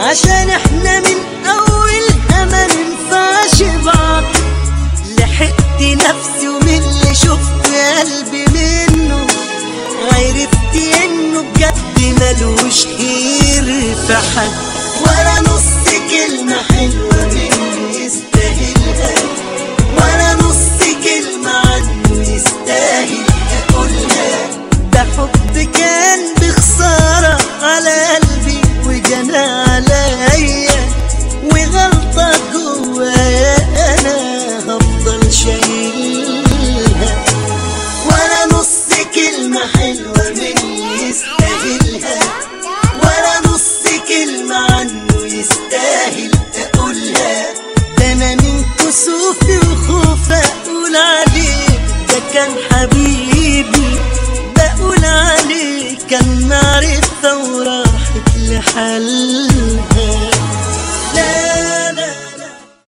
عشان احنا من اولها ما ننفعش بعض لحقت نفسي ومن اللي شفت قلبي منه عرفت انه بجد ملوش خير في حد ولا نص كلمة حلوة منه يستاهلها ولا نص كلمة عنه يستاهل اقولها ده حب كان بخسارة على قلبي وجنى عليا وغلطة جوايا انا هفضل شايلها ولا نص كلمة حلوة مني يستاهلها ولا نص كلمة عنه يستاهل أقولها ده أنا من كسوفي وخوف أقول عليه ده كان حبيبي بقول عليه كان معرفة وراحت لحالها